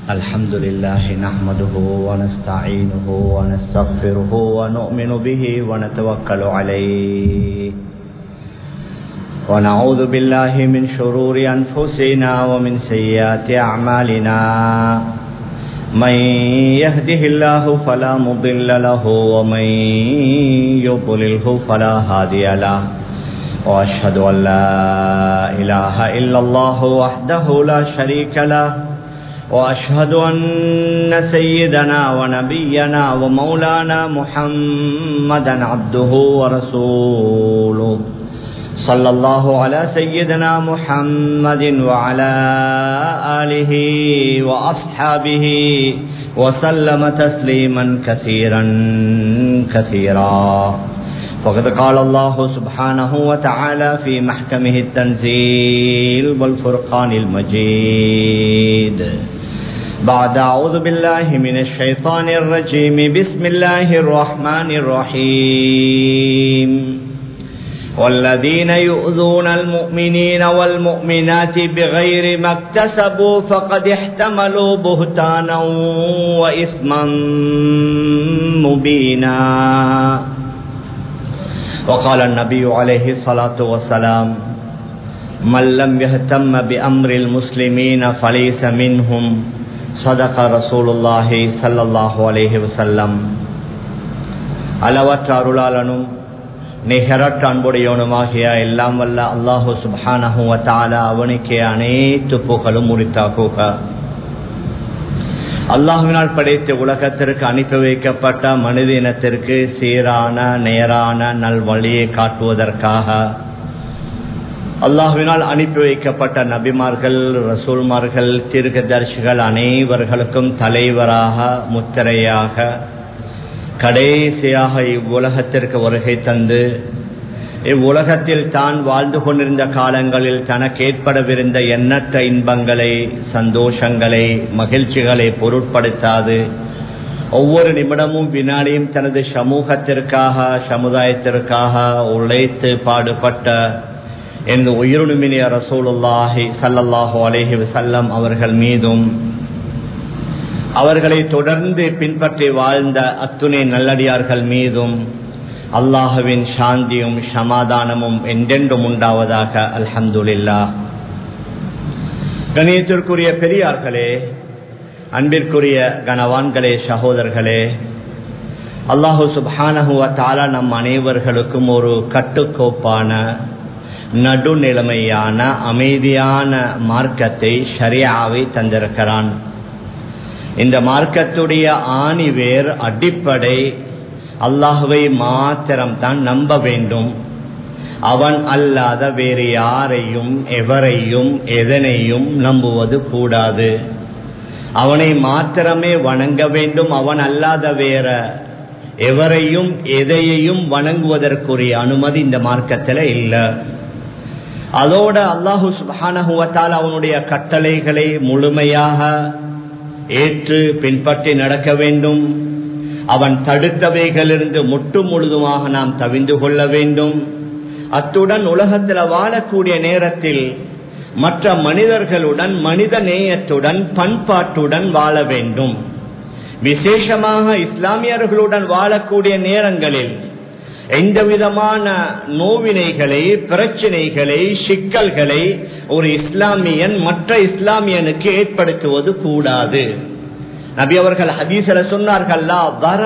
الحمد لله نحمده ونستعينه ونستغفره ونؤمن به ونتوكل عليه ونعوذ بالله من شرور أنفسنا ومن سيئات أعمالنا من يهده الله فلا مضل له ومن يضلله فلا هادي له وأشهد أن لا إله إلا الله وحده لا شريك له وأشهد أن سيدنا ونبينا ومولانا محمدا عبده ورسوله صلى الله على سيدنا محمد وعلى آله وأصحابه وسلم تسليما كثيرا كثيرا وقد قال الله سبحانه وتعالى في محكمه التنزيل والفرقان المجيد بعد أعوذ بالله من الشيطان الرجيم بسم الله الرحمن الرحيم والذين يؤذون المؤمنين والمؤمنات بغير ما اكتسبوا فقد احتملوا بهتانا وإثما مبينا وقال النبي عليه الصلاة والسلام من لم يهتم بأمر المسلمين فليس منهم صدق رسول الله صلى الله عليه وسلم அளவற்ற அருளாளனும் நிகரற்ற அன்புடையவனுமாகிய எல்லாம் வல்ல அல்லாஹு சுபானஹுவத்தால அவனுக்கே அனைத்து புகழும் உரித்தாக்குக அல்லாஹுவினால் படைத்த உலகத்திற்கு அனுப்பி வைக்கப்பட்ட மனித இனத்திற்கு சீரான நேரான நல்வழியை காட்டுவதற்காக அல்லாஹுவினால் அனுப்பி வைக்கப்பட்ட நபிமார்கள் ரசூல்மார்கள் தீர்க்கதர்சிகள் அனைவர்களுக்கும் தலைவராக முத்திரையாக கடைசியாக இவ்வுலகத்திற்கு வருகை தந்து இவ்வுலகத்தில் தான் வாழ்ந்து கொண்டிருந்த காலங்களில் தனக்கு ஏற்படவிருந்த எண்ணற்ற இன்பங்களை சந்தோஷங்களை மகிழ்ச்சிகளை பொருட்படுத்தாது ஒவ்வொரு நிமிடமும் வினாடியும் தனது சமூகத்திற்காக சமுதாயத்திற்காக உழைத்து பாடுபட்ட என் உயிருணுமினிய ரசூலுல்லாஹி சல்லல்லாஹு அலேஹி வசல்லம் அவர்கள் மீதும் அவர்களை தொடர்ந்து பின்பற்றி வாழ்ந்த அத்துணை நல்லடியார்கள் மீதும் அல்லாஹுவின் சாந்தியும் சமாதானமும் என்றென்றும் உண்டாவதாக அல்ஹம்துல்லா கணியத்திற்குரிய பெரியார்களே அன்பிற்குரிய கனவான்களே சகோதரர்களே அல்லாஹு சுபானஹுவ தாலா நம் அனைவர்களுக்கும் ஒரு கட்டுக்கோப்பான நடுநிலைமையான அமைதியான மார்க்கத்தை சரியாவை தந்திருக்கிறான் இந்த மார்க்கத்துடைய ஆணிவேர் அடிப்படை அல்லாஹுவை மாத்திரம் தான் நம்ப வேண்டும் அவன் அல்லாத வேறு யாரையும் எவரையும் எதனையும் நம்புவது கூடாது அவனை மாத்திரமே வணங்க வேண்டும் அவன் அல்லாத வேற எவரையும் எதையையும் வணங்குவதற்குரிய அனுமதி இந்த மார்க்கத்தில் இல்லை அதோட அல்லாஹு சுபானகுவத்தால் அவனுடைய கட்டளைகளை முழுமையாக ஏற்று பின்பற்றி நடக்க வேண்டும் அவன் தடுத்தவைகளிலிருந்து முட்டு முழுதுமாக நாம் தவிந்து கொள்ள வேண்டும் அத்துடன் உலகத்தில் வாழக்கூடிய நேரத்தில் மற்ற மனிதர்களுடன் மனித நேயத்துடன் பண்பாட்டுடன் வாழ வேண்டும் விசேஷமாக இஸ்லாமியர்களுடன் வாழக்கூடிய நேரங்களில் எந்த விதமான நோவினைகளை பிரச்சனைகளை சிக்கல்களை ஒரு இஸ்லாமியன் மற்ற இஸ்லாமியனுக்கு ஏற்படுத்துவது கூடாது நபி அவர்கள் ஹதீசல சொன்னார்கள்லா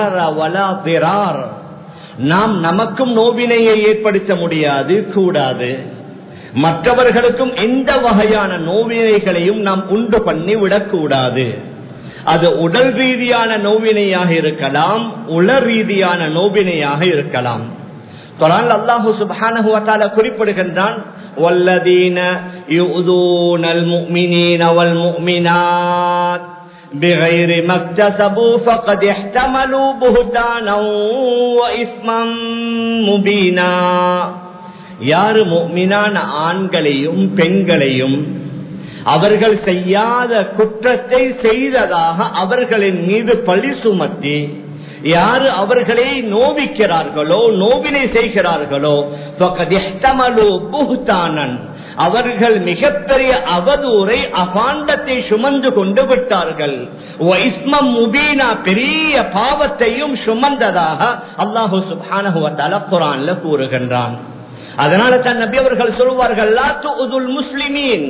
நாம் நமக்கும் நோவினையை ஏற்படுத்த முடியாது கூடாது மற்றவர்களுக்கும் எந்த வகையான நோவினைகளையும் நாம் உண்டு பண்ணி விடக்கூடாது அது உடல் ரீதியான நோவினையாக இருக்கலாம் உள ரீதியான நோவினையாக இருக்கலாம் குரான் அல்லாஹு சுப்ஹானஹு வ தஆலா குறிப்பிடுகின்றான் வல்லதீன யுதூனல் முஃமினீன வல் முஃமினாத் بغير ما اكتسبوا فقد احتملوا بهتانا واثما مبينا யார் முஃமினான ஆண்களையும் பெண்களையும் அவர்கள் செய்யாத குற்றத்தை செய்ததாக அவர்களின் மீது பழி சுமத்தி யாரு அவர்களை நோவிக்கிறார்களோ நோவினை செய்கிறார்களோ புகுத்தானன் அவர்கள் மிகப்பெரிய அவதூரை அபாண்டத்தை சுமந்து கொண்டு விட்டார்கள் முபீனா பெரிய பாவத்தையும் சுமந்ததாக அல்லாஹு சுபானகுவத்தால குரான்ல கூறுகின்றான் அதனால தன் நபி அவர்கள் சொல்வார்கள் முஸ்லிமீன்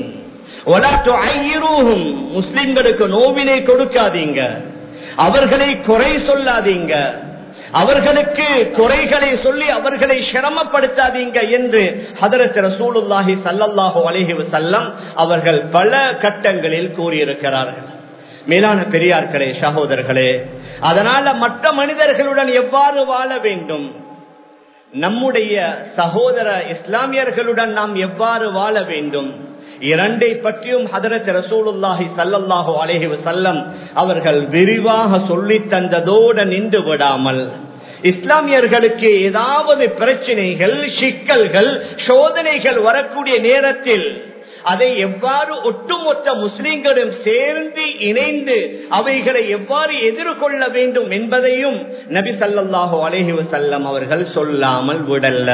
முஸ்லிம்களுக்கு நோவினை கொடுக்காதீங்க அவர்களை குறை சொல்லாதீங்க அவர்களுக்கு குறைகளை சொல்லி அவர்களை சிரமப்படுத்தாதீங்க என்று ஹதரத் ரசூலுல்லாஹி சல்லல்லாஹு அலைஹி வஸல்லம் அவர்கள் பல கட்டங்களில் கூறியிருக்கிறார்கள் மேலான பெரியார்களே சகோதரர்களே அதனால மற்ற மனிதர்களுடன் எவ்வாறு வாழ வேண்டும் நம்முடைய சகோதர இஸ்லாமியர்களுடன் நாம் எவ்வாறு வாழ வேண்டும் இரண்டை பற்றியும் ஹதரத் ரசூலுல்லாஹி சல்லல்லாஹு அலைஹி வஸல்லம் அவர்கள் விரிவாக சொல்லி தந்ததோடு நின்று விடாமல் இஸ்லாமியர்களுக்கு ஏதாவது பிரச்சனைகள் சிக்கல்கள் சோதனைகள் வரக்கூடிய நேரத்தில் அதை எவ்வாறு ஒட்டுமொத்த முஸ்லிம்களும் சேர்ந்து இணைந்து அவைகளை எவ்வாறு எதிர்கொள்ள வேண்டும் என்பதையும் நபி சல்லாஹு அலஹி வசல்லம் அவர்கள் சொல்லாமல் விடல்ல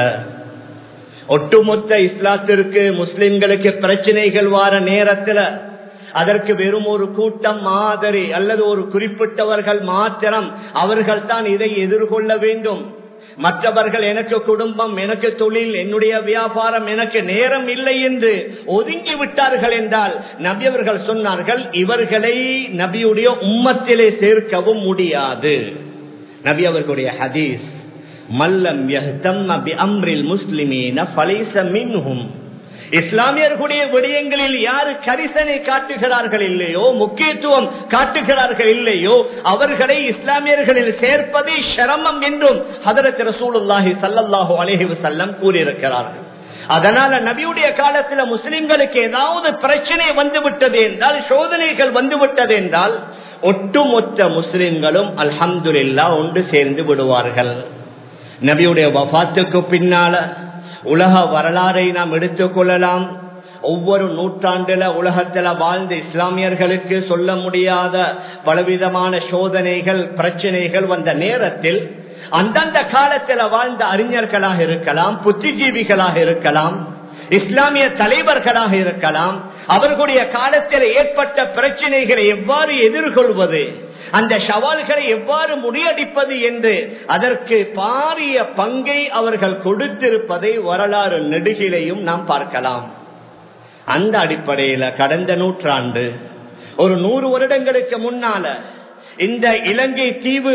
ஒட்டுமொத்த இஸ்லாத்திற்கு முஸ்லிம்களுக்கு பிரச்சனைகள் வார நேரத்தில் அதற்கு வெறும் ஒரு கூட்டம் மாதிரி அல்லது ஒரு குறிப்பிட்டவர்கள் மாத்திரம் அவர்கள் தான் இதை எதிர்கொள்ள வேண்டும் மற்றவர்கள் எனக்கு குடும்பம் எனக்கு தொழில் என்னுடைய வியாபாரம் எனக்கு நேரம் இல்லை என்று ஒதுங்கி விட்டார்கள் என்றால் நபி அவர்கள் சொன்னார்கள் இவர்களை நபியுடைய உம்மத்திலே சேர்க்கவும் முடியாது நபி அவர்களுடைய ஹதீஸ் மல்லம் அம்ரில் முஸ்லிமீன பலைச மின்ஹும் இஸ்லாமியர்களுடைய விடயங்களில் யாரு கரிசனை காட்டுகிறார்கள் இல்லையோ முக்கியத்துவம் காட்டுகிறார்கள் இல்லையோ அவர்களை இஸ்லாமியர்களில் சேர்ப்பதே சிரமம் என்றும் ஹதரத் ரசூலுல்லாஹி சல்லல்லாஹு அலேஹி வசல்லம் கூறியிருக்கிறார்கள் அதனால நபியுடைய காலத்துல முஸ்லிம்களுக்கு ஏதாவது பிரச்சனை வந்து விட்டது என்றால் சோதனைகள் வந்து விட்டது என்றால் ஒட்டுமொத்த முஸ்லிம்களும் அல்ஹம்துல்லா ஒன்று சேர்ந்து விடுவார்கள் நபியுடைய வபாத்துக்கு பின்னால உலக வரலாறை நாம் எடுத்துக் கொள்ளலாம் ஒவ்வொரு நூற்றாண்டுல உலகத்துல வாழ்ந்த இஸ்லாமியர்களுக்கு சொல்ல முடியாத பலவிதமான சோதனைகள் பிரச்சனைகள் வந்த நேரத்தில் அந்தந்த காலத்துல வாழ்ந்த அறிஞர்களாக இருக்கலாம் புத்திஜீவிகளாக இருக்கலாம் இஸ்லாமிய தலைவர்களாக இருக்கலாம் அவர்களுடைய காலத்தில் ஏற்பட்ட பிரச்சனைகளை எவ்வாறு எதிர்கொள்வது அந்த சவால்களை எவ்வாறு முறியடிப்பது என்று அதற்கு பாரிய பங்கை அவர்கள் கொடுத்திருப்பதை வரலாறு நெடுகிலையும் நாம் பார்க்கலாம் அந்த அடிப்படையில கடந்த நூற்றாண்டு ஒரு நூறு வருடங்களுக்கு முன்னால இந்த இலங்கை தீவு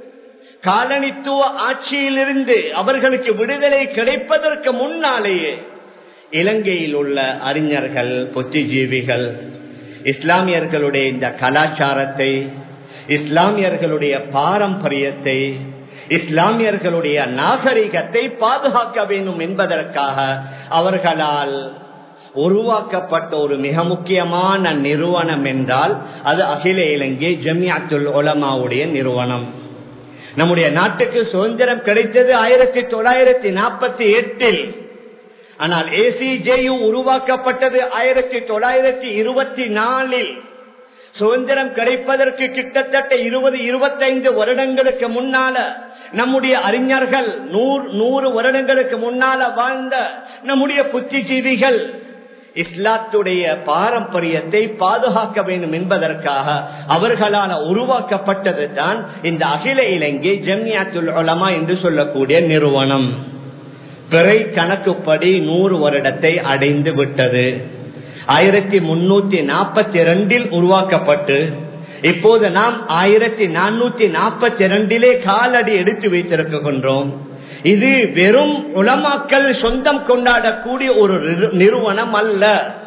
காலனித்துவ ஆட்சியிலிருந்து அவர்களுக்கு விடுதலை கிடைப்பதற்கு முன்னாலேயே இலங்கையில் உள்ள அறிஞர்கள் புத்திஜீவிகள் இஸ்லாமியர்களுடைய இந்த கலாச்சாரத்தை இஸ்லாமியர்களுடைய பாரம்பரியத்தை இஸ்லாமியர்களுடைய நாகரிகத்தை பாதுகாக்க வேண்டும் என்பதற்காக அவர்களால் உருவாக்கப்பட்ட ஒரு மிக முக்கியமான நிறுவனம் என்றால் அது அகில இலங்கை ஜமியாத்துல் ஒலமாவுடைய நிறுவனம் நம்முடைய நாட்டுக்கு சுதந்திரம் கிடைத்தது ஆயிரத்தி தொள்ளாயிரத்தி நாற்பத்தி எட்டில் ஆனால் ஏசிஜேயு உருவாக்கப்பட்டது ஆயிரத்தி தொள்ளாயிரத்தி இருபத்தி நாலில் சுதந்திரம் கிடைப்பதற்கு கிட்டத்தட்ட இருபது இருபத்தைந்து வருடங்களுக்கு முன்னால நம்முடைய அறிஞர்கள் நூறு நூறு வருடங்களுக்கு முன்னால வாழ்ந்த நம்முடைய புத்திஜீவிகள் இஸ்லாத்துடைய பாரம்பரியத்தை பாதுகாக்க வேண்டும் என்பதற்காக அவர்களால் உருவாக்கப்பட்டது தான் இந்த அகில இலங்கை ஜம்யாத்துல் உலமா என்று சொல்லக்கூடிய நிறுவனம் பிறை கணக்குப்படி நூறு வருடத்தை அடைந்து விட்டது ஆயிரத்தி முன்னூத்தி நாற்பத்தி இரண்டில் உருவாக்கப்பட்டு இப்போது நாம் ஆயிரத்தி நானூத்தி நாற்பத்தி இரண்டிலே காலடி எடுத்து வைத்திருக்கின்றோம் இது வெறும் உலமாக்கல் சொந்தம் கொண்டாடக்கூடிய ஒரு நிறுவனம் அல்ல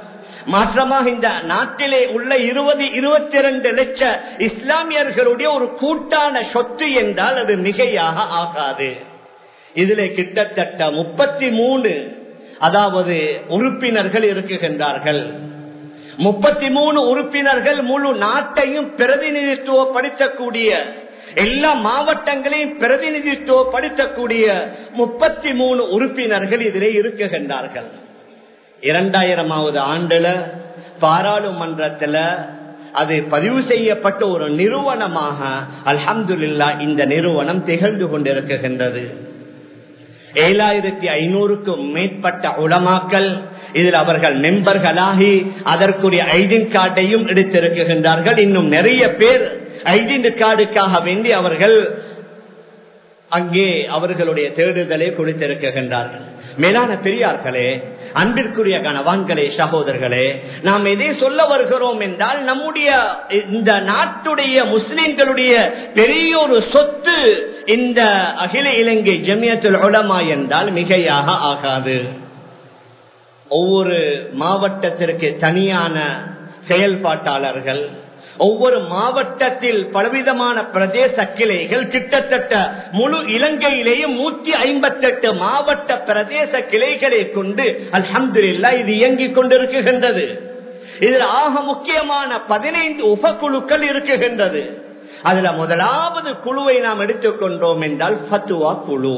மாற்றமாக இந்த நாட்டிலே உள்ள இருபது இருபத்தி இரண்டு லட்ச இஸ்லாமியர்களுடைய ஒரு கூட்டான சொத்து என்றால் அது மிகையாக ஆகாது இதுல கிட்டத்தட்ட முப்பத்தி மூணு அதாவது உறுப்பினர்கள் இருக்குகின்றார்கள் முப்பத்தி மூணு உறுப்பினர்கள் முழு நாட்டையும் பிரதிநிதித்துவப்படுத்தக்கூடிய எல்லா மாவட்டங்களையும் பிரதிநிதித்துவப்படுத்தக்கூடிய முப்பத்தி மூணு உறுப்பினர்கள் இதிலே இருக்குகின்றார்கள் இரண்டாயிரமாவது ஆண்டுல பாராளுமன்றத்துல அது பதிவு செய்யப்பட்ட ஒரு நிறுவனமாக அல்ஹம்துல்லா இந்த நிறுவனம் திகழ்ந்து கொண்டிருக்கின்றது ஏழாயிரத்தி ஐநூறுக்கும் மேற்பட்ட உலமாக்கல் இதில் அவர்கள் மெம்பர்களாகி அதற்குரிய ஐடென்டி கார்டையும் எடுத்திருக்கின்றார்கள் இன்னும் நிறைய பேர் ஐடென்டி கார்டுக்காக வேண்டி அவர்கள் அங்கே அவர்களுடைய தேடுதலை கொடுத்திருக்கின்றார்கள் மேலான பெரியார்களே அன்பிற்குரிய கணவான்களே சகோதரர்களே நாம் எதை சொல்ல வருகிறோம் என்றால் நம்முடைய இந்த நாட்டுடைய முஸ்லிம்களுடைய பெரிய ஒரு சொத்து இந்த அகில இலங்கை ஜமியத்தில் உலமா என்றால் மிகையாக ஆகாது ஒவ்வொரு மாவட்டத்திற்கு தனியான செயல்பாட்டாளர்கள் ஒவ்வொரு மாவட்டத்தில் பலவிதமான பிரதேச கிளைகள் கிட்டத்தட்ட முழு இலங்கையிலேயும் நூற்றி ஐம்பத்தி எட்டு மாவட்ட பிரதேச கிளைகளை கொண்டு அல்ஹம்துல்லா இது இயங்கிக் கொண்டிருக்கின்றது இதில் ஆக முக்கியமான பதினைந்து உபக்குழுக்கள் இருக்குகின்றது அதுல முதலாவது குழுவை நாம் எடுத்துக்கொண்டோம் என்றால் ஃபத்துவா குழு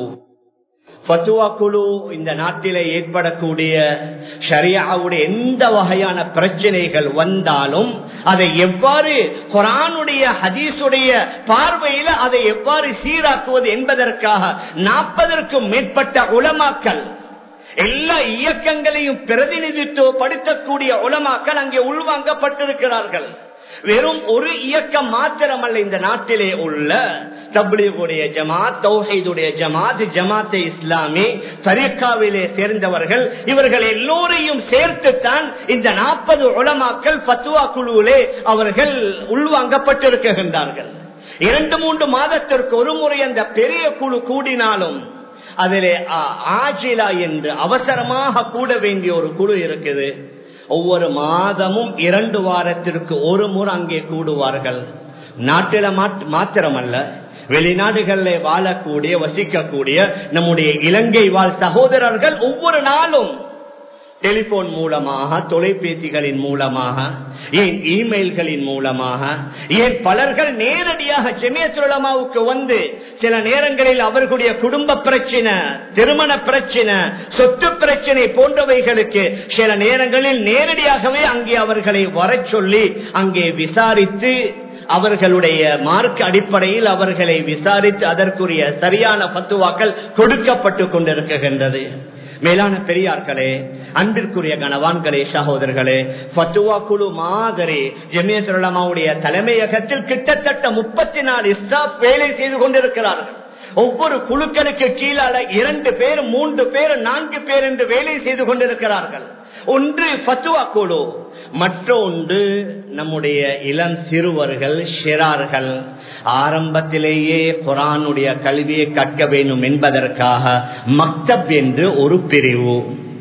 ஃபத்துவா குழு இந்த நாட்டிலே ஏற்படக்கூடிய ஷரியாவுடைய எந்த வகையான பிரச்சனைகள் வந்தாலும் அதை எவ்வாறு குரானுடைய ஹதீஸுடைய பார்வையில அதை எவ்வாறு சீராக்குவது என்பதற்காக நாற்பதற்கும் மேற்பட்ட உலமாக்கல் எல்லா இயக்கங்களையும் பிரதிநிதித்துவப்படுத்தக்கூடிய உலமாக்கள் அங்கே உள்வாங்கப்பட்டிருக்கிறார்கள் வெறும் ஒரு இயக்கம் மாத்திரமல்ல இந்த நாட்டிலே உள்ள தப்லீகுடைய ஜமாத் தௌஹீதுடைய ஜமாத் ஜமாத்தே இஸ்லாமி தரீக்காவிலே சேர்ந்தவர்கள் இவர்கள் எல்லோரையும் சேர்த்துத்தான் இந்த நாற்பது உலமாக்கள் பத்துவா குழுவிலே அவர்கள் உள்வாங்கப்பட்டிருக்கின்றார்கள் இரண்டு மூன்று மாதத்திற்கு ஒரு முறை அந்த பெரிய குழு கூடினாலும் அதிலே ஆஜிலா என்று அவசரமாக கூட வேண்டிய ஒரு குழு இருக்குது ஒவ்வொரு மாதமும் இரண்டு வாரத்திற்கு ஒரு முறை அங்கே கூடுவார்கள் நாட்டில மாத்திரமல்ல வெளிநாடுகளில் வாழக்கூடிய வசிக்கக்கூடிய நம்முடைய இலங்கை வாழ் சகோதரர்கள் ஒவ்வொரு நாளும் டெலிபோன் மூலமாக தொலைபேசிகளின் மூலமாக ஏன் இமெயில்களின் மூலமாக ஏன் பலர்கள் நேரடியாக செமேசுலமாவுக்கு வந்து சில நேரங்களில் அவர்களுடைய குடும்ப பிரச்சனை திருமண பிரச்சனை சொத்து பிரச்சனை போன்றவைகளுக்கு சில நேரங்களில் நேரடியாகவே அங்கே அவர்களை வர சொல்லி அங்கே விசாரித்து அவர்களுடைய மார்க் அடிப்படையில் அவர்களை விசாரித்து அதற்குரிய சரியான பத்துவாக்கள் கொடுக்கப்பட்டு கொண்டிருக்கின்றது மேலான பெரியார்களே அன்பிற்குரிய கணவான்களே சகோதரர்களே பத்துவா குழு மாதிரி ஜெமியசுரலமாவுடைய தலைமையகத்தில் கிட்டத்தட்ட முப்பத்தி நாலு ஸ்டாப் வேலை செய்து கொண்டிருக்கிறார்கள் ஒவ்வொரு குழுக்களுக்கு கீழால இரண்டு பேர் மூன்று பேர் நான்கு பேர் என்று வேலை செய்து கொண்டிருக்கிறார்கள் ஒன்று பத்துவா குழு மற்றொன்று நம்முடைய இளம் சிறுவர்கள் ஷிரார்கள் ஆரம்பத்திலேயே குரானுடைய கல்வியை கற்க வேண்டும் என்பதற்காக மக்தப் என்று ஒரு பிரிவு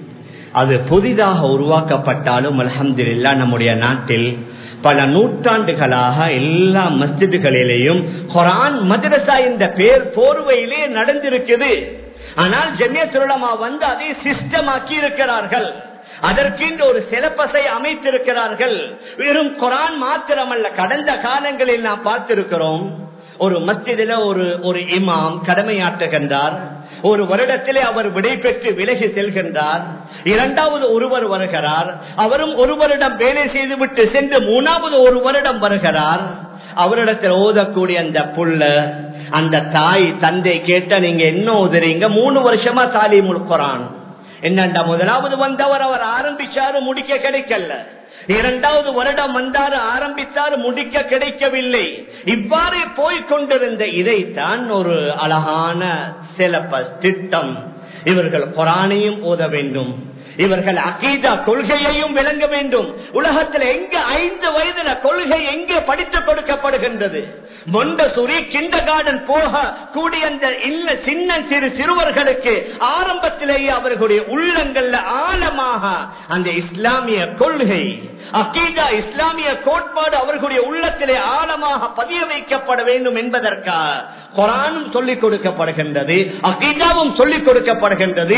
அது புதிதாக உருவாக்கப்பட்டாலும் அலமதுல்லா நம்முடைய நாட்டில் பல நூற்றாண்டுகளாக எல்லா மஸ்ஜிதுகளிலேயும் குரான் மദ്രസா என்ற பேர் போர்வையிலே நடந்திருக்குது ஆனால் ஜெமிய திருளமா வந்து அதை சிஸ்டமாக்கி இருக்கிறார்கள் அதற்கென்று ஒரு சிலப்பசை அமைத்திருக்கிறார்கள் வெறும் குரான் மாத்திரமல்ல கடந்த காலங்களில் நாம் பார்த்திருக்கிறோம் ஒரு மஸ்ஜிதில ஒரு ஒரு இமாம் கடமையாற்றுகின்றார் ஒரு வருடத்திலே அவர் விடை பெற்று விலகி செல்கின்றார் இரண்டாவது ஒருவர் வருகிறார் அவரும் ஒரு வருடம் வேலை செய்துவிட்டு சென்று மூணாவது ஒரு வருடம் வருகிறார் அவரிடத்தில் ஓதக்கூடிய அந்த புள்ள அந்த தாய் தந்தை கேட்ட நீங்க என்ன ஓதுறீங்க மூணு வருஷமா தாலிமுல் குரான் என்னண்டா முதலாவது வந்தவர் அவர் ஆரம்பிச்சாரு முடிக்க கிடைக்கல இரண்டாவது வருடம் வந்தாரு ஆரம்பித்தாரு முடிக்க கிடைக்கவில்லை இவ்வாறு போய்கொண்டிருந்த இதைத்தான் ஒரு அழகான சிலபஸ் திட்டம் இவர்கள் குரானையும் ஓத வேண்டும் இவர்கள் அகீதா கொள்கையையும் விளங்க வேண்டும் உலகத்தில் எங்க ஐந்து வயதுல கொள்கை எங்கே படித்துக் கொடுக்கப்படுகின்றது மொண்டசுரி கிண்ட கார்டன் போக கூடிய அந்த இல்ல சின்ன சிறு சிறுவர்களுக்கு ஆரம்பத்திலேயே அவர்களுடைய உள்ளங்கள்ல ஆழமாக அந்த இஸ்லாமிய கொள்கை அகீதா இஸ்லாமிய கோட்பாடு அவர்களுடைய உள்ளத்திலே ஆழமாக பதிய வைக்கப்பட வேண்டும் என்பதற்காக குரானும் சொல்லிக் கொடுக்கப்படுகின்றது அகீதாவும் சொல்லிக் கொடுக்கப்படுகின்றது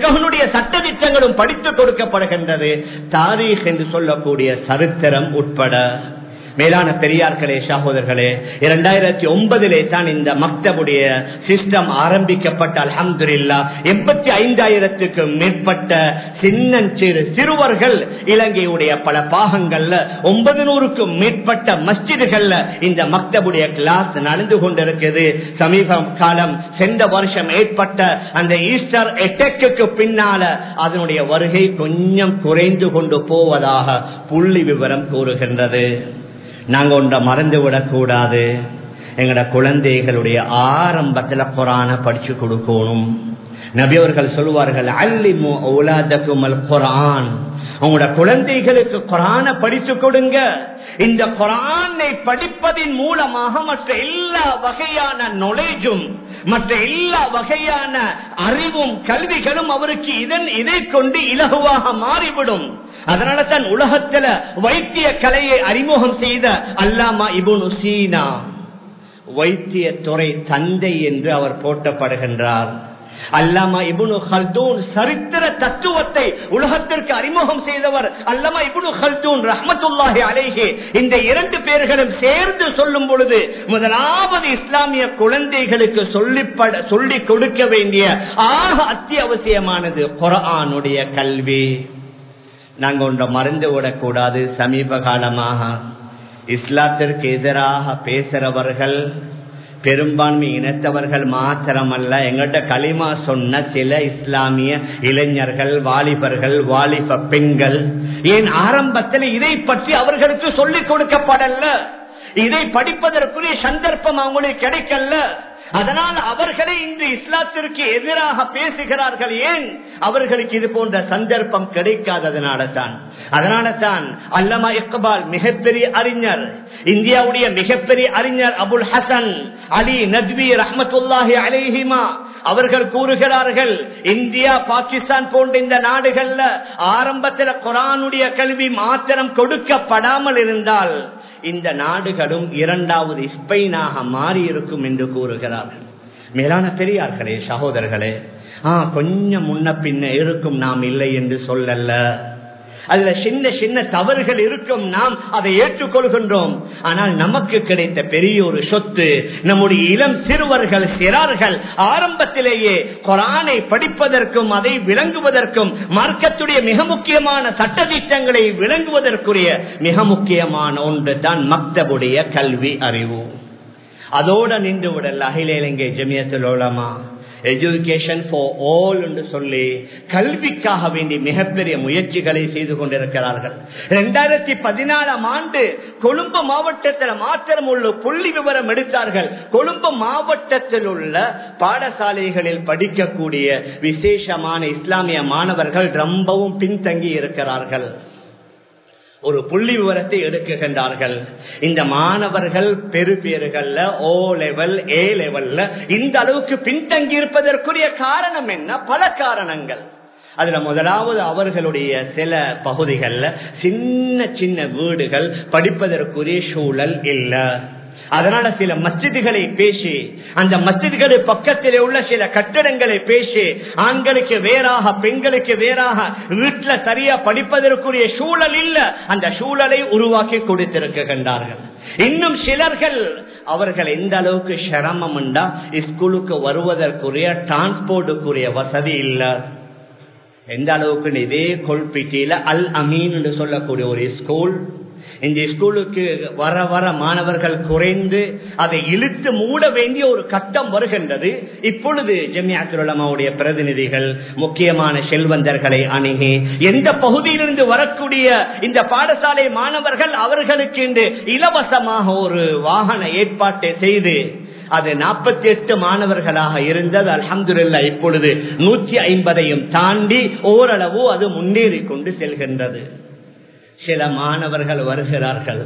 சட்ட திட்டங்களும் படித்துக் கொடுக்கப்படுகின்றது தாரீக் என்று சொல்லக்கூடிய சரித்திரம் உட்பட மேலான பெரியார்களே சகோதரர்களே இரண்டாயிரத்தி ஒன்பதிலே தான் இந்த மக்தபுடைய சிஸ்டம் ஆரம்பிக்கப்பட்ட அலமதுல்லா எண்பத்தி ஐந்தாயிரத்துக்கு மேற்பட்ட சின்னஞ்சிறு சிறுவர்கள் இலங்கையுடைய பல பாகங்கள்ல ஒன்பது நூறுக்கும் மேற்பட்ட மஸ்ஜிதுகள்ல இந்த மக்தபுடைய கிளாஸ் நடந்து கொண்டிருக்கிறது சமீப காலம் சென்ற வருஷம் ஏற்பட்ட அந்த ஈஸ்டர் எட்டக்கு பின்னால அதனுடைய வருகை கொஞ்சம் குறைந்து கொண்டு போவதாக புள்ளி விவரம் கூறுகின்றது நாங்க ஒன்றை மறந்து விடக்கூடாது எங்கட குழந்தைகளுடைய ஆரம்பத்துல குரான படிச்சு கொடுக்கணும் நபியவர்கள் சொல்வார்கள் அல்லிமு உலாதக்குமல் குரான் உங்களோட குழந்தைகளுக்கு குரான படித்து கொடுங்க இந்த குரானை படிப்பதின் மூலமாக மற்ற எல்லா வகையான நொலேஜும் மற்ற எல்லா வகையான அறிவும் கல்விகளும் அவருக்கு இதன் இதை கொண்டு இலகுவாக மாறிவிடும் அதனால தான் உலகத்துல வைத்திய கலையை அறிமுகம் செய்த அல்லாமா இபுனு சீனா வைத்திய துறை தந்தை என்று அவர் போட்டப்படுகின்றார் அல்லாமா இபுனு ஹல்தூன் சரித்திர தத்துவத்தை உலகத்திற்கு அறிமுகம் செய்தவர் அல்லமா இபுனு ஹல்தூன் ரஹமத்துல்லாஹி அலேஹே இந்த இரண்டு பேர்களும் சேர்ந்து சொல்லும் பொழுது முதலாவது இஸ்லாமிய குழந்தைகளுக்கு சொல்லிப்பட சொல்லிக் கொடுக்க வேண்டிய ஆக அத்தியாவசியமானது குரானுடைய கல்வி நாங்க ஒன்றை மறந்து விடக்கூடாது சமீப காலமாக இஸ்லாத்திற்கு எதிராக பேசுறவர்கள் பெரும்பான்மை இனத்தவர்கள் மாத்திரமல்ல எங்கள்கிட்ட களிமா சொன்ன சில இஸ்லாமிய இளைஞர்கள் வாலிபர்கள் வாலிப பெண்கள் ஏன் ஆரம்பத்தில் இதை பற்றி அவர்களுக்கு சொல்லிக் கொடுக்கப்படல இதை படிப்பதற்குரிய சந்தர்ப்பம் அவங்களுக்கு கிடைக்கல அதனால் அவர்களை இன்று இஸ்லாத்திற்கு எதிராக பேசுகிறார்கள் ஏன் அவர்களுக்கு இது போன்ற சந்தர்ப்பம் கிடைக்காததனால தான் அதனால தான் அல்லமா இக்பால் மிகப்பெரிய அறிஞர் இந்தியாவுடைய மிகப்பெரிய அறிஞர் அபுல் ஹசன் அலி நஜ்வி ரஹமத்துல்லாஹி அலேஹிமா அவர்கள் கூறுகிறார்கள் இந்தியா பாகிஸ்தான் போன்ற இந்த நாடுகள்ல ஆரம்பத்தில் குரானுடைய கல்வி மாத்திரம் கொடுக்கப்படாமல் இருந்தால் இந்த நாடுகளும் இரண்டாவது ஸ்பெயினாக மாறி இருக்கும் என்று கூறுகிறார்கள் மேலான பெரியார்களே சகோதரர்களே ஆஹ் கொஞ்சம் முன்ன பின்ன இருக்கும் நாம் இல்லை என்று சொல்லல்ல அதுல சின்ன சின்ன தவறுகள் இருக்கும் நாம் அதை ஏற்றுக்கொள்கின்றோம் ஆனால் நமக்கு கிடைத்த பெரிய ஒரு சொத்து நம்முடைய இளம் சிறுவர்கள் சிறார்கள் ஆரம்பத்திலேயே குரானை படிப்பதற்கும் அதை விளங்குவதற்கும் மார்க்கத்துடைய மிக முக்கியமான சட்டத்திட்டங்களை விளங்குவதற்குரிய மிக முக்கியமான ஒன்று தான் மக்தபுடைய கல்வி அறிவு அதோட நின்று விடல் அகில இலங்கை ஜமியத்தில் உலமா எஜுகேஷன் ஃபார் ஆல் என்று சொல்லி கல்விக்காக வேண்டி மிகப்பெரிய முயற்சிகளை செய்து கொண்டிருக்கிறார்கள் இரண்டாயிரத்தி பதினாலாம் ஆண்டு கொழும்பு மாவட்டத்தில் மாத்திரம் உள்ள புள்ளி விவரம் எடுத்தார்கள் கொழும்பு மாவட்டத்தில் உள்ள பாடசாலைகளில் படிக்கக்கூடிய விசேஷமான இஸ்லாமிய மாணவர்கள் ரொம்பவும் பின்தங்கி இருக்கிறார்கள் ஒரு புள்ளி விவரத்தை எடுக்குகின்றார்கள் இந்த மாணவர்கள் பெரு பேறுகள்ல ஓ லெவல் ஏ லெவல்ல இந்த அளவுக்கு பின்தங்கி இருப்பதற்குரிய காரணம் என்ன பல காரணங்கள் அதுல முதலாவது அவர்களுடைய சில பகுதிகள்ல சின்ன சின்ன வீடுகள் படிப்பதற்குரிய சூழல் இல்லை அதனால சில மஸ்ஜிதுகளை பேசி அந்த மஸ்ஜிதுகளை பக்கத்திலே உள்ள சில கட்டடங்களை பேசி ஆண்களுக்கு வேறாக பெண்களுக்கு வேறாக வீட்டுல சரியா படிப்பதற்குரிய சூழல் இல்ல அந்த சூழலை உருவாக்கி கொடுத்திருக்கின்றார்கள் இன்னும் சிலர்கள் அவர்கள் எந்த அளவுக்கு சிரமம் உண்டா ஸ்கூலுக்கு வருவதற்குரிய டிரான்ஸ்போர்ட்டுக்குரிய வசதி இல்லை எந்த அளவுக்கு இதே கொல்பிட்டியில அல் அமீன் என்று சொல்லக்கூடிய ஒரு ஸ்கூல் இந்த ஸ்கூலுக்கு வர வர மாணவர்கள் குறைந்து அதை இழுத்து மூட வேண்டிய ஒரு கட்டம் வருகின்றது இப்பொழுது ஜமியாத்துலமாவுடைய பிரதிநிதிகள் முக்கியமான செல்வந்தர்களை அணுகி எந்த பகுதியிலிருந்து வரக்கூடிய இந்த பாடசாலை மாணவர்கள் அவர்களுக்கு இன்று இலவசமாக ஒரு வாகன ஏற்பாட்டை செய்து அது நாற்பத்தி எட்டு மாணவர்களாக இருந்தது அலமதுல்லா இப்பொழுது நூற்றி ஐம்பதையும் தாண்டி ஓரளவு அது முன்னேறி கொண்டு செல்கின்றது சில மாணவர்கள் வருகிறார்கள்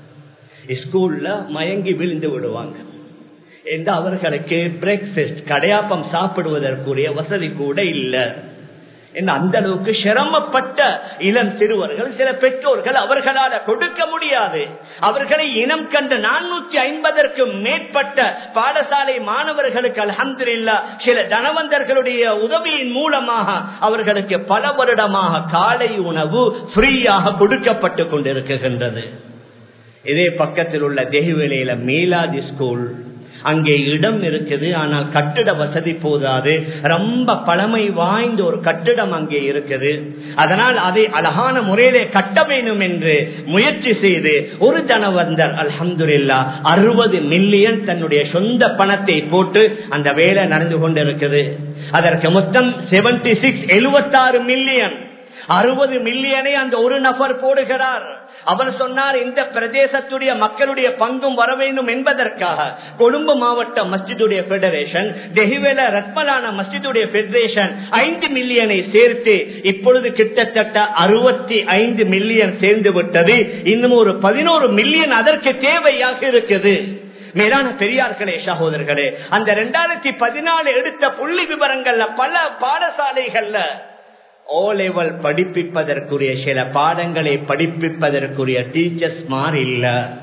ஸ்கூல்ல மயங்கி விழுந்து விடுவாங்க என்று அவர்களுக்கு பிரேக்ஃபாஸ்ட் கடையாப்பம் சாப்பிடுவதற்குரிய வசதி கூட இல்லை அந்த அளவுக்கு சிரமப்பட்ட இளம் சிறுவர்கள் சில பெற்றோர்கள் அவர்களால் கொடுக்க முடியாது அவர்களை இனம் கண்ட நானூற்றி ஐம்பதற்கும் மேற்பட்ட பாடசாலை மாணவர்களுக்கு அலமதுல்லா சில தனவந்தர்களுடைய உதவியின் மூலமாக அவர்களுக்கு பல வருடமாக காலை உணவு ஃப்ரீயாக கொடுக்கப்பட்டு கொண்டிருக்கின்றது இதே பக்கத்தில் உள்ள தெஹிவேலையில மீலாதி ஸ்கூல் அங்கே இடம் இருக்குது ஆனால் கட்டிட வசதி போதாது ரொம்ப பழமை வாய்ந்த ஒரு கட்டிடம் அங்கே இருக்குது அதனால் அதை அழகான முறையிலே கட்ட வேண்டும் என்று முயற்சி செய்து ஒரு தனவந்தர் அல்ஹம்துல்லா அறுபது மில்லியன் தன்னுடைய சொந்த பணத்தை போட்டு அந்த வேலை நடந்து கொண்டிருக்குது அதற்கு மொத்தம் செவன்டி சிக்ஸ் எழுபத்தாறு மில்லியன் அறுபது மில்லியனை அந்த ஒரு நபர் போடுகிறார் அவர் சொன்னார் இந்த பிரதேசத்துடைய மக்களுடைய பங்கும் வர வேண்டும் என்பதற்காக கொழும்பு மாவட்ட மஸ்ஜிதுடைய பெடரேஷன் டெஹிவேல ரத்மலான மஸ்ஜிதுடைய பெடரேஷன் ஐந்து மில்லியனை சேர்த்து இப்பொழுது கிட்டத்தட்ட அறுபத்தி ஐந்து மில்லியன் சேர்ந்து விட்டது இன்னும் ஒரு பதினோரு மில்லியன் அதற்கு தேவையாக இருக்குது மேலான பெரியார்களே சகோதரர்களே அந்த இரண்டாயிரத்தி பதினாலு எடுத்த புள்ளி விவரங்கள்ல பல பாடசாலைகள்ல ஓ லெவல் படிப்பிப்பதற்குரிய சில பாடங்களை படிப்பிப்பதற்குரிய டீச்சர்ஸ் மாறி இல்ல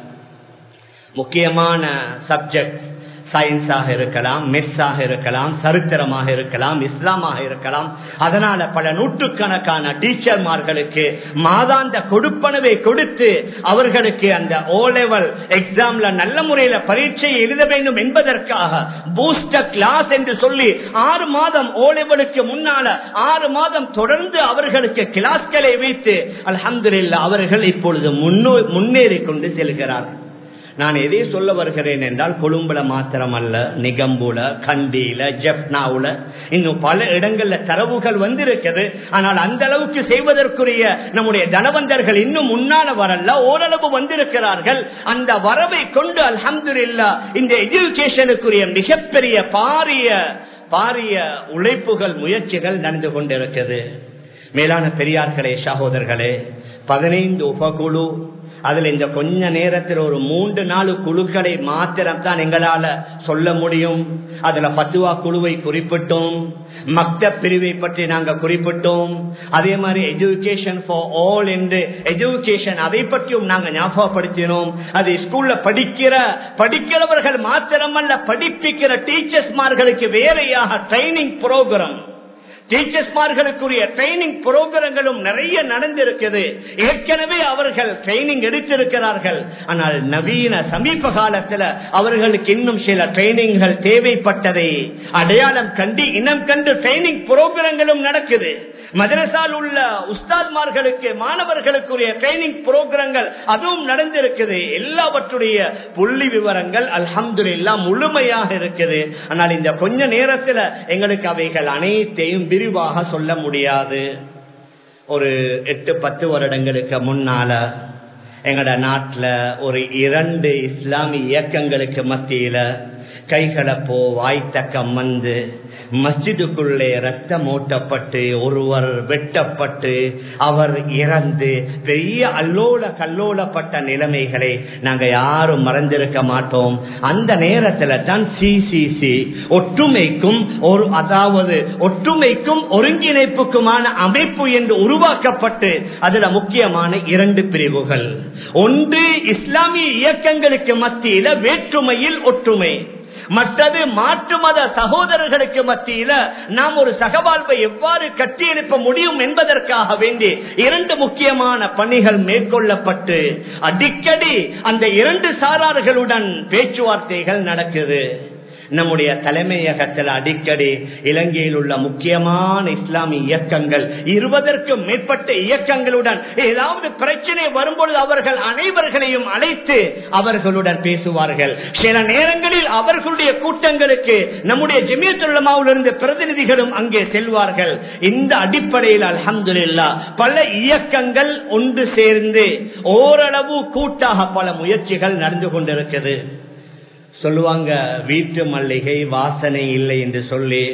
முக்கியமான சப்ஜெக்ட் சயின்ஸாக இருக்கலாம் மெஸ்ஸாக இருக்கலாம் சரித்திரமாக இருக்கலாம் இஸ்லாமாக இருக்கலாம் அதனால பல நூற்றுக்கணக்கான டீச்சர்மார்களுக்கு மாதாந்த கொடுப்பனவை கொடுத்து அவர்களுக்கு அந்த ஓ லெவல் எக்ஸாம்ல நல்ல முறையில பரீட்சை எழுத வேண்டும் என்பதற்காக பூஸ்டர் கிளாஸ் என்று சொல்லி ஆறு மாதம் ஓ லெவலுக்கு முன்னால ஆறு மாதம் தொடர்ந்து அவர்களுக்கு கிளாஸ்களை வைத்து அலமதுல்லா அவர்கள் இப்பொழுது முன்னேறி கொண்டு செல்கிறார்கள் நான் எதை சொல்ல வருகிறேன் என்றால் கொழும்புல மாத்திரமல்ல நிகம்புல கண்டியில ஜப்னாவுல இன்னும் பல இடங்கள்ல தரவுகள் வந்திருக்கிறது ஆனால் அந்த அளவுக்கு செய்வதற்குரிய நம்முடைய தனவந்தர்கள் இன்னும் முன்னால வரல ஓரளவு வந்திருக்கிறார்கள் அந்த வரவை கொண்டு அல்ஹம்துல்லா இந்த எஜுகேஷனுக்குரிய மிகப்பெரிய பாரிய பாரிய உழைப்புகள் முயற்சிகள் நடந்து கொண்டிருக்கிறது மேலான பெரியார்களே சகோதரர்களே பதினைந்து உபகுழு அதுல இந்த கொஞ்ச நேரத்தில் ஒரு மூன்று நாலு குழுக்களை மாத்திரம் தான் எங்களால சொல்ல முடியும் அதுல பத்துவா குழுவை குறிப்பிட்டோம் மக்த பிரிவை பற்றி நாங்க குறிப்பிட்டோம் அதே மாதிரி எஜுகேஷன் ஃபார் ஆல் என்று எஜுகேஷன் அதை பற்றியும் நாங்க ஞாபகப்படுத்தினோம் அது ஸ்கூல்ல படிக்கிற படிக்கிறவர்கள் மாத்திரமல்ல படிப்பிக்கிற டீச்சர்ஸ்மார்களுக்கு வேறையாக ட்ரைனிங் ப்ரோக்ராம் டீச்சர்ஸ்மார்களுக்குரிய ட்ரைனிங் புரோகிரங்களும் நிறைய நடந்திருக்குது ஏற்கனவே அவர்கள் ட்ரைனிங் எடுத்திருக்கிறார்கள் ஆனால் நவீன சமீப காலத்துல அவர்களுக்கு இன்னும் சில ட்ரைனிங்கள் தேவைப்பட்டதை அடையாளம் கண்டு இனம் கண்டு ட்ரைனிங் புரோகிரங்களும் நடக்குது மதரசால் உள்ள உஸ்தாத்மார்களுக்கு மாணவர்களுக்குரிய ட்ரைனிங் புரோகிரங்கள் அதுவும் நடந்திருக்குது எல்லாவற்றுடைய புள்ளி விவரங்கள் அல்ஹம்து முழுமையாக இருக்குது ஆனால் இந்த கொஞ்ச நேரத்துல எங்களுக்கு அவைகள் அனைத்தையும் விரிவாக சொல்ல முடியாது ஒரு எட்டு பத்து வருடங்களுக்கு முன்னால எங்கட நாட்டில் ஒரு இரண்டு இஸ்லாமிய இயக்கங்களுக்கு மத்தியில கைகலப்போ வாய்த்தக்கம் வந்து மஸ்ஜிதுக்குள்ளே ரத்தம் ஓட்டப்பட்டு ஒருவர் வெட்டப்பட்டு அவர் இறந்து பெரிய அல்லோல கல்லோலப்பட்ட நிலைமைகளை நாங்க யாரும் மறந்திருக்க மாட்டோம் அந்த நேரத்துல தான் சிசிசி ஒற்றுமைக்கும் ஒரு அதாவது ஒற்றுமைக்கும் ஒருங்கிணைப்புக்குமான அமைப்பு என்று உருவாக்கப்பட்டு அதுல முக்கியமான இரண்டு பிரிவுகள் ஒன்று இஸ்லாமிய இயக்கங்களுக்கு மத்தியில வேற்றுமையில் ஒற்றுமை மற்றது மாற்று மத சகோதரர்களுக்கு மத்தியில நாம் ஒரு சகவாழ்வை எவ்வாறு கட்டியெழுப்ப முடியும் என்பதற்காக வேண்டி இரண்டு முக்கியமான பணிகள் மேற்கொள்ளப்பட்டு அடிக்கடி அந்த இரண்டு சாரார்களுடன் பேச்சுவார்த்தைகள் நடக்குது நம்முடைய தலைமையகத்தில் அடிக்கடி இலங்கையில் உள்ள முக்கியமான இஸ்லாமிய இயக்கங்கள் இருபதற்கும் மேற்பட்ட இயக்கங்களுடன் ஏதாவது பிரச்சனை வரும்பொழுது அவர்கள் அனைவர்களையும் அழைத்து அவர்களுடன் பேசுவார்கள் சில நேரங்களில் அவர்களுடைய கூட்டங்களுக்கு நம்முடைய ஜெமியத்துள்ளமாவிலிருந்து பிரதிநிதிகளும் அங்கே செல்வார்கள் இந்த அடிப்படையில் அலமதுல்லா பல இயக்கங்கள் ஒன்று சேர்ந்து ஓரளவு கூட்டாக பல முயற்சிகள் நடந்து கொண்டிருக்கிறது சொல்லுவாங்க வீட்டு மல்லிகை வாசனை இல்லை என்று சொல்லி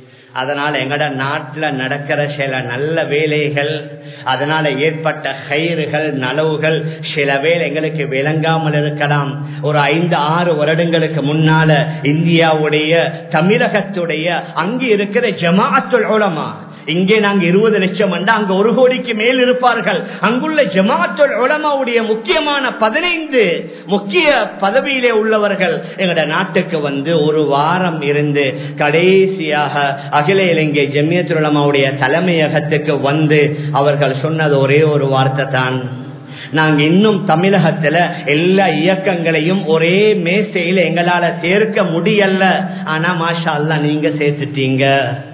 அதனால எங்கட நாட்டுல நடக்கிற சில நல்ல வேலைகள் அதனால ஏற்பட்ட கயிறுகள் நலவுகள் சில வேலை எங்களுக்கு விளங்காமல் இருக்கலாம் ஒரு ஐந்து ஆறு வருடங்களுக்கு முன்னால இந்தியாவுடைய தமிழகத்துடைய அங்கு இருக்கிற ஜமாஅத்துல் உலமா இங்கே நாங்க இருபது லட்சம் அண்டா அங்க ஒரு கோடிக்கு மேல் இருப்பார்கள் அங்குள்ள ஜமாத்துல் உலமாவுடைய முக்கியமான பதினைந்து முக்கிய பதவியிலே உள்ளவர்கள் எங்கட நாட்டுக்கு வந்து ஒரு வாரம் இருந்து கடைசியாக அகில இலங்கை ஜமியத்துல் உலமாவுடைய தலைமையகத்துக்கு வந்து அவர்கள் சொன்னது ஒரே ஒரு வார்த்தை தான் நாங்க இன்னும் தமிழகத்துல எல்லா இயக்கங்களையும் ஒரே மேசையில எங்களால சேர்க்க முடியல ஆனா மாஷா அல்லா நீங்க சேர்த்துட்டீங்க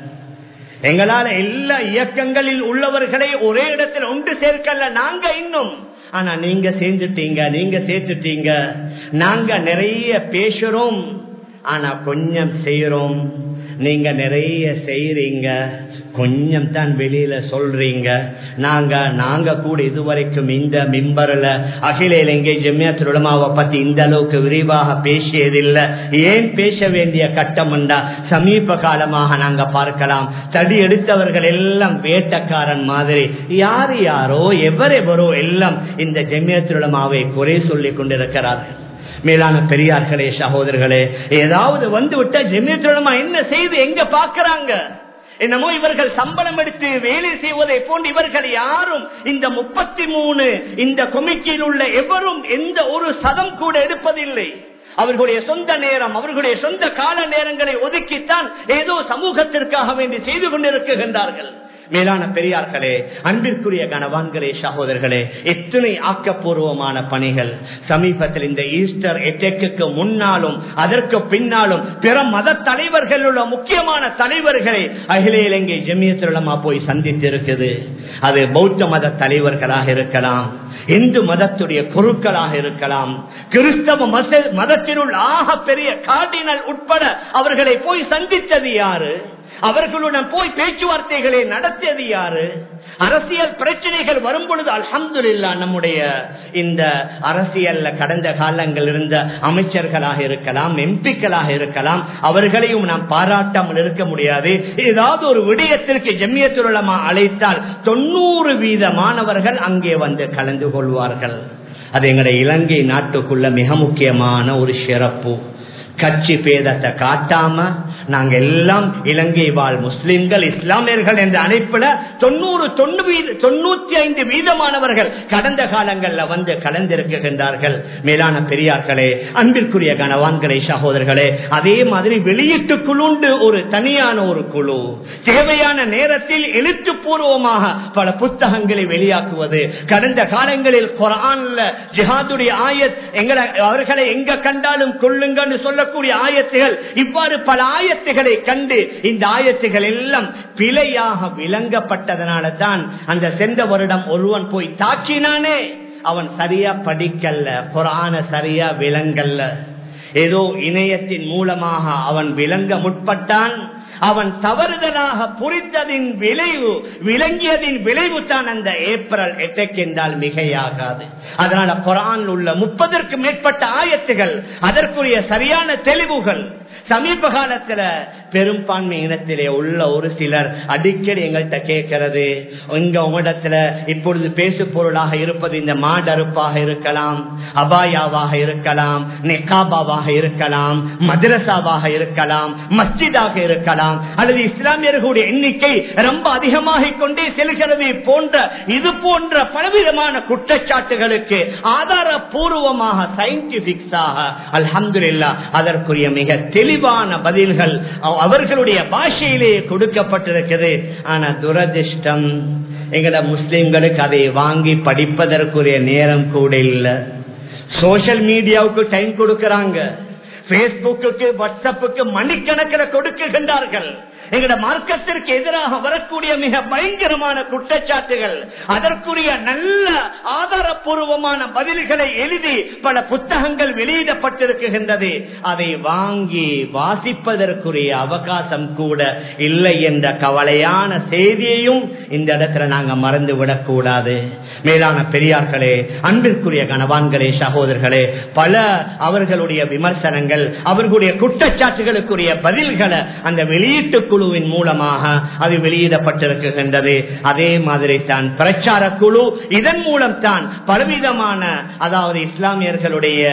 எங்களால எல்லா இயக்கங்களில் உள்ளவர்களை ஒரே இடத்துல ஒன்று சேர்க்கல நாங்க இன்னும் ஆனா நீங்க சேர்ந்துட்டீங்க நீங்க சேர்த்துட்டீங்க நாங்க நிறைய பேசுறோம் ஆனா கொஞ்சம் செய்யறோம் நீங்க நிறைய செய்யறீங்க கொஞ்சம் தான் வெளியில சொல்றீங்க நாங்க நாங்க கூட இதுவரைக்கும் இந்த மிம்பர்ல அகில இலங்கை ஜெமியத் உலமாவை பத்தி இந்த அளவுக்கு விரிவாக பேசியதில்லை ஏன் பேச வேண்டிய கட்டம்ண்டா சமீப காலமாக நாங்க பார்க்கலாம் தடி எடுத்தவர்கள் எல்லாம் வேட்டக்காரன் மாதிரி யார் யாரோ எவரெவரோ எல்லாம் இந்த ஜெமியத் உலமாவை குறை சொல்லிக் கொண்டிருக்கிறார்கள் மேலான பெரியார்களே சகோதரர்களே ஏதாவது வந்து விட்டா ஜெமியத்துலமா என்ன செய்து எங்க பாக்குறாங்க என்னமோ இவர்கள் சம்பளம் எடுத்து வேலை செய்வதை போன்று இவர்கள் யாரும் இந்த முப்பத்தி மூணு இந்த கொமிட்டியில் உள்ள எவரும் எந்த ஒரு சதம் கூட எடுப்பதில்லை அவர்களுடைய சொந்த நேரம் அவர்களுடைய சொந்த கால நேரங்களை ஒதுக்கித்தான் ஏதோ சமூகத்திற்காக வேண்டி செய்து கொண்டிருக்கின்றார்கள் மேலான பெரியார்களே அன்பிற்குரிய கனவான்களே சகோதரர்களே எத்தனை ஆக்கப்பூர்வமான பணிகள் சமீபத்தில் இந்த ஈஸ்டர் எட்டெக்கு முன்னாலும் அதற்கு பின்னாலும் பிற மத தலைவர்கள் உள்ள முக்கியமான தலைவர்களை அகில இலங்கை ஜெமியத்திரமா போய் சந்தித்து இருக்குது அது பௌத்த மத தலைவர்களாக இருக்கலாம் இந்து மதத்துடைய பொருட்களாக இருக்கலாம் கிறிஸ்தவ மதத்தினுள் ஆக பெரிய கார்டினல் உட்பட அவர்களை போய் சந்தித்தது யாரு அவர்களுடன் போய் பேச்சுவார்த்தைகளை நடத்தியது யாரு அரசியல் பிரச்சனைகள் வரும் பொழுது அல்ஹம்துல்லா நம்முடைய இந்த அரசியல்ல கடந்த காலங்கள் இருந்த அமைச்சர்களாக இருக்கலாம் எம்பிக்களாக இருக்கலாம் அவர்களையும் நாம் பாராட்டாமல் இருக்க முடியாது ஏதாவது ஒரு விடயத்திற்கு ஜெம்மியத்துலமா அழைத்தால் தொண்ணூறு வீத மாணவர்கள் அங்கே வந்து கலந்து கொள்வார்கள் அது எங்களுடைய இலங்கை நாட்டுக்குள்ள மிக முக்கியமான ஒரு சிறப்பு கட்சி பேதத்தை காட்டாம நாங்க எல்லாம் இலங்கை வாழ் முஸ்லிம்கள் இஸ்லாமியர்கள் என்ற அழைப்புல தொண்ணூறு தொண்ணூத்தி ஐந்து வீதமானவர்கள் கடந்த காலங்கள்ல வந்து கலந்திருக்கின்றார்கள் மேலான பெரியார்களே அன்பிற்குரிய கனவான்களே சகோதரர்களே அதே மாதிரி வெளியீட்டு குழுண்டு ஒரு தனியான ஒரு குழு தேவையான நேரத்தில் எழுத்துப்பூர்வமாக பல புத்தகங்களை வெளியாக்குவது கடந்த காலங்களில் குரான்ல ஜிஹாதுடைய ஆயத் எங்களை அவர்களை எங்க கண்டாலும் கொள்ளுங்கன்னு சொல்லக்கூடிய ஆயத்துகள் இவ்வாறு பல ஆயத்துகளை கண்டு இந்த ஆயத்துகள் எல்லாம் பிழையாக விளங்கப்பட்டதனால தான் அந்த சென்ற வருடம் ஒருவன் போய் தாக்கினானே அவன் சரியா படிக்கல்ல குரான சரியா விளங்கல்ல ஏதோ இணையத்தின் மூலமாக அவன் விளங்க முற்பட்டான் அவன் தவறுதலாக புரிந்ததின் விளைவு விளங்கியதின் விளைவு தான் அந்த ஏப்ரல் எட்டக் என்றால் மிகையாகாது அதனால குரான் உள்ள முப்பதற்கு மேற்பட்ட ஆயத்துகள் அதற்குரிய சரியான தெளிவுகள் சமீப காலத்துல பெரும்பான்மை இனத்திலே உள்ள ஒரு சிலர் அடிக்கடி எங்கள்கிட்ட கேட்கறது இங்க உங்களிடத்துல இப்பொழுது பேசு பொருளாக இருப்பது இந்த மாடறுப்பாக இருக்கலாம் அபாயாவாக இருக்கலாம் நெக்காபாவாக இருக்கலாம் மதரசாவாக இருக்கலாம் மஸ்ஜிதாக இருக்கலாம் அல்லது இஸ்லாமியர்களுடைய எண்ணிக்கை ரொம்ப அதிகமாக கொண்டே செல்கிறது போன்ற இது போன்ற பலவிதமான குற்றச்சாட்டுகளுக்கு ஆதாரபூர்வமாக சயின்டிபிக்ஸாக அல்ஹம்துல்லா அதற்குரிய மிக தெளிவான பதில்கள் அவர்களுடைய பாஷையிலே கொடுக்கப்பட்டிருக்கிறது ஆனா துரதிருஷ்டம் எங்கட முஸ்லிம்களுக்கு அதை வாங்கி படிப்பதற்குரிய நேரம் கூட இல்லை சோசியல் மீடியாவுக்கு டைம் கொடுக்கறாங்க பேஸ்புக்கு வாட்ஸ்அப்புக்கு மணிக்கணக்கில் கொடுக்குகின்றார்கள் எங்கட மார்க்கத்திற்கு எதிராக வரக்கூடிய மிக பயங்கரமான குற்றச்சாட்டுகள் அதற்குரிய நல்ல ஆதாரபூர்வமான பதில்களை எழுதி பல புத்தகங்கள் வெளியிடப்பட்டிருக்கின்றது அதை வாங்கி வாசிப்பதற்குரிய அவகாசம் கூட இல்லை என்ற கவலையான செய்தியையும் இந்த இடத்துல நாங்க மறந்து விடக்கூடாது மேலான பெரியார்களே அன்பிற்குரிய கணவான்களே சகோதரர்களே பல அவர்களுடைய விமர்சனங்கள் அவர்களுடைய குற்றச்சாட்டுகளுக்குரிய பதில்களை அந்த வெளியீட்டு குழுவின் மூலமாக அது வெளியிடப்பட்டிருக்கின்றது அதே மாதிரி தான் பிரச்சார குழு இதன் மூலம் தான் பலவிதமான அதாவது இஸ்லாமியர்களுடைய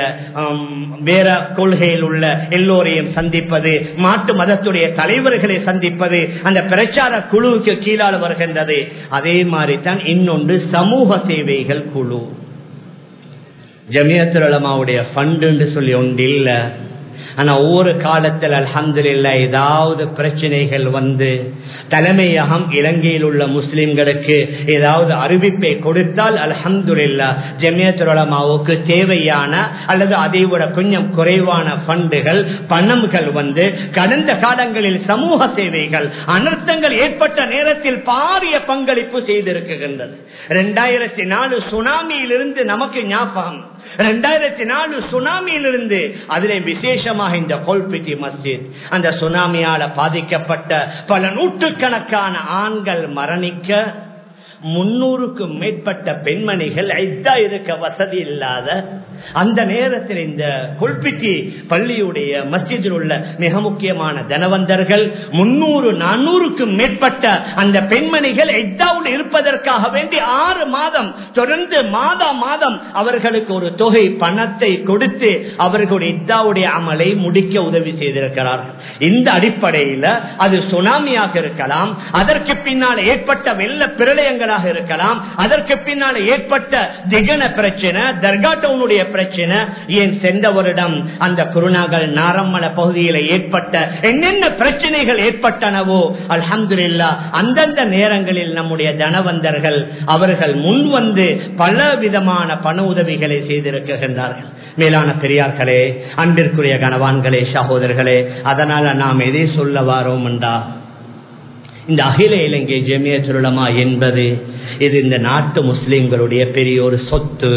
வேற கொள்கையில் உள்ள எல்லோரையும் சந்திப்பது மாட்டு மதத்துடைய தலைவர்களை சந்திப்பது அந்த பிரச்சார குழுவுக்கு கீழால் வருகின்றது அதே மாதிரி தான் இன்னொன்று சமூக சேவைகள் குழு ஜமியத்துலமாவுடைய ஃபண்டு சொல்லி ஒன்று இல்லை ஆனா ஒவ்வொரு காலத்தில் அல்ஹம்துலில்லா ஏதாவது பிரச்சனைகள் வந்து தலைமையகம் இலங்கையில் உள்ள முஸ்லிம்களுக்கு ஏதாவது அறிவிப்பை கொடுத்தால் அல்ஹம்துலில்லா ஜமியத்துலமாவுக்கு தேவையான அல்லது அதை விட கொஞ்சம் குறைவான ஃபண்டுகள் பணம்கள் வந்து கடந்த காலங்களில் சமூக சேவைகள் அனர்த்தங்கள் ஏற்பட்ட நேரத்தில் பாரிய பங்களிப்பு செய்திருக்கின்றது இரண்டாயிரத்தி நாலு சுனாமியிலிருந்து நமக்கு ஞாபகம் இரண்டாயிரத்தி நாலு சுனாமியிலிருந்து அதிலே விசேஷமாக இந்த கோல்பிட்டி மஸ்ஜித் அந்த சுனாமியால பாதிக்கப்பட்ட பல நூற்றுக்கணக்கான ஆண்கள் மரணிக்க முன்னூறுக்கும் மேற்பட்ட பெண்மணிகள் ஐத்தா இருக்க வசதி இல்லாத அந்த நேரத்தில் இந்த கொல்பிட்டி பள்ளியுடைய மஸ்ஜிதில் உள்ள மிக முக்கியமான தனவந்தர்கள் முன்னூறு நானூறுக்கும் மேற்பட்ட அந்த பெண்மணிகள் ஐத்தாவோடு இருப்பதற்காக வேண்டி ஆறு மாதம் தொடர்ந்து மாதா மாதம் அவர்களுக்கு ஒரு தொகை பணத்தை கொடுத்து அவர்களுடைய இத்தாவுடைய அமலை முடிக்க உதவி செய்திருக்கிறார்கள் இந்த அடிப்படையில் அது சுனாமியாக இருக்கலாம் அதற்கு பின்னால் ஏற்பட்ட வெள்ள பிரளயங்களாக இருக்கலாம் அதற்கு பின்னால் ஏற்பட்ட திகன பிரச்சனை தர்காட்டவுனுடைய பிரச்சனை ஏன் சென்ற வருடம் அந்த குருநாகல் நாரம்மல பகுதியில் ஏற்பட்ட என்னென்ன பிரச்சனைகள் ஏற்பட்டனவோ அல்ஹம்துலில்லா அந்தந்த நேரங்களில் நம்முடைய தனவந்தர்கள் அவர்கள் முன் வந்து பல விதமான பண உதவிகளை செய்திருக்கின்றார்கள் மேலான பெரியார்களே அன்பிற்குரிய கனவான்களே சகோதரர்களே அதனால நாம் எதை சொல்ல வாரோம் என்றா இந்த அகில இலங்கை ஜெமிய சுருளமா என்பது இது இந்த நாட்டு முஸ்லிம்களுடைய பெரிய ஒரு சொத்து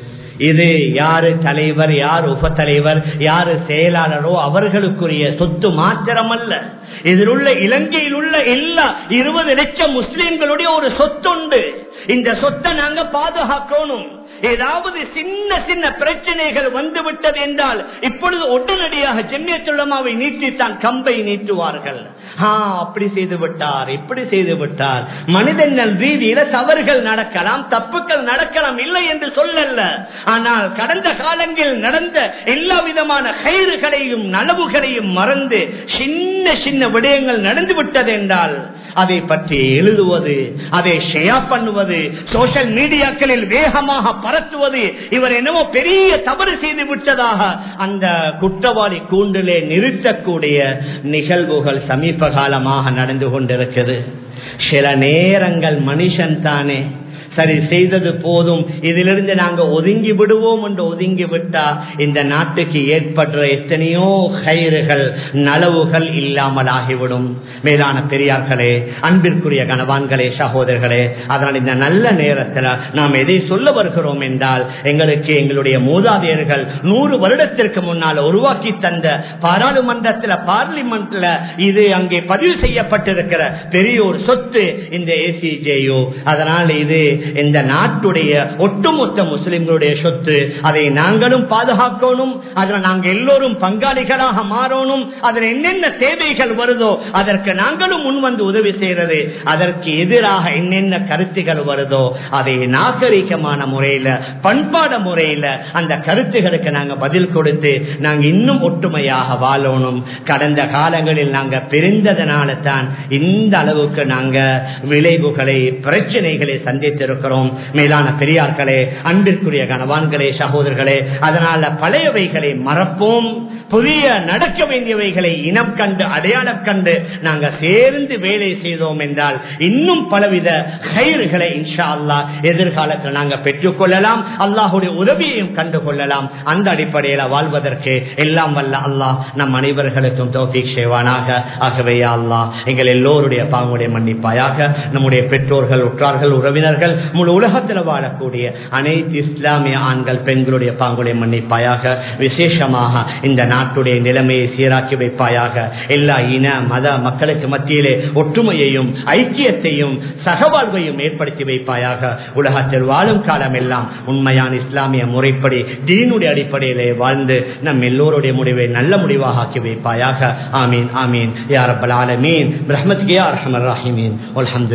இது யாரு தலைவர் யார் உப தலைவர் யாரு செயலாளரோ அவர்களுக்குரிய சொத்து மாத்திரமல்ல இதில் உள்ள இலங்கையில் உள்ள எல்லா இருபது லட்சம் முஸ்லிம்களுடைய ஒரு சொத்துண்டு இந்த சொத்தை நாங்க பாதுகாக்கணும் ஏதாவது சின்ன சின்ன பிரச்சனைகள் வந்து விட்டது என்றால் இப்பொழுது உடனடியாக ஜெம்மியத்துள்ளமாவை நீட்டித்தான் கம்பை நீட்டுவார்கள் அப்படி செய்து விட்டார் இப்படி செய்து விட்டார் மனிதர்கள் ரீதியில தவறுகள் நடக்கலாம் தப்புக்கள் நடக்கலாம் இல்லை என்று சொல்லல ஆனால் கடந்த காலங்களில் நடந்த எல்லா விதமான கயிறுகளையும் நலவுகளையும் மறந்து சின்ன சின்ன விடயங்கள் நடந்து விட்டது என்றால் அதை பற்றி எழுதுவது அதை ஷேர் பண்ணுவது சோசியல் மீடியாக்களில் வேகமாக பரத்துவது இவர் என்னவோ பெரிய தவறு செய்து விட்டதாக அந்த குற்றவாளி கூண்டிலே நிறுத்தக்கூடிய நிகழ்வுகள் சமீப காலமாக நடந்து கொண்டிருக்கிறது சில நேரங்கள் மனுஷன் தானே சரி செய்தது போதும் இதிலிருந்து நாங்க ஒதுங்கி விடுவோம் என்று ஒதுங்கி விட்டா இந்த நாட்டுக்கு ஏற்படுற எத்தனையோ கயிறுகள் நலவுகள் இல்லாமல் ஆகிவிடும் மேலான பெரியார்களே அன்பிற்குரிய கணவான்களே சகோதரர்களே அதனால் இந்த நல்ல நேரத்தில் நாம் எதை சொல்ல வருகிறோம் என்றால் எங்களுக்கு எங்களுடைய மூதாதையர்கள் நூறு வருடத்திற்கு முன்னால் உருவாக்கி தந்த பாராளுமன்றத்தில் பார்லிமெண்ட்ல இது அங்கே பதிவு செய்யப்பட்டிருக்கிற பெரிய ஒரு சொத்து இந்த ஏசிஜேயோ அதனால் இது இந்த நாட்டுடைய ஒட்டுமொத்த முஸ்லிம்களுடைய சொத்து அதை நாங்களும் பாதுகாக்கணும் அதில் நாங்கள் எல்லோரும் பங்காளிகளாக மாறணும் அதில் என்னென்ன தேவைகள் வருதோ அதற்கு நாங்களும் முன் வந்து உதவி செய்யறது அதற்கு எதிராக என்னென்ன கருத்துகள் வருதோ அதை நாகரிகமான முறையில பண்பாட முறையில அந்த கருத்துகளுக்கு நாங்க பதில் கொடுத்து நாங்க இன்னும் ஒற்றுமையாக வாழணும் கடந்த காலங்களில் நாங்க பிரிந்ததனால தான் இந்த அளவுக்கு நாங்க விளைவுகளை பிரச்சனைகளை சந்தித்திருக்கிறோம் மேலான பெரியார்களே அன்பிற்குரிய கணவான்களே சகோதரர்களே அதனால பழையவைகளை மறப்போம் புதிய நடக்க வேண்டியவைகளை இனம் கண்டு அடையாளம் கண்டு நாங்க சேர்ந்து வேலை செய்தோம் என்றால் இன்னும் பலவித கயிறுகளை இன்ஷா அல்லா எதிர்காலத்தில் நாங்க பெற்றுக் கொள்ளலாம் அல்லாஹுடைய உதவியையும் கண்டு கொள்ளலாம் அந்த அடிப்படையில் வாழ்வதற்கு எல்லாம் வல்ல அல்லாஹ் நம் அனைவர்களுக்கும் தோஃபிக் செய்வானாக ஆகவே அல்லாஹ் எங்கள் எல்லோருடைய பாங்குடைய மன்னிப்பாயாக நம்முடைய பெற்றோர்கள் உற்றார்கள் உறவினர்கள் முழு உலகத்தில் வாழக்கூடிய அனைத்து இஸ்லாமிய ஆண்கள் பெண்களுடைய பாங்குடைய மன்னிப்பாயாக விசேஷமாக இந்த நாட்டுடைய நிலைமையை சீராக்கி வைப்பாயாக எல்லா இன மத மக்களுக்கு மத்தியிலே ஒற்றுமையையும் ஐக்கியத்தையும் சகவாழ்வையும் ஏற்படுத்தி வைப்பாயாக உலகத்தில் வாழும் காலம் எல்லாம் உண்மையான இஸ்லாமிய முறைப்படி தீனுடைய அடிப்படையிலே வாழ்ந்து நம் எல்லோருடைய முடிவை நல்ல முடிவாக ஆக்கி வைப்பாயாக ஆமீன் ஆமீன் யார் ஆலமீன் பிரஹ்மத் கே அர்ஹமர் ராஹிமீன்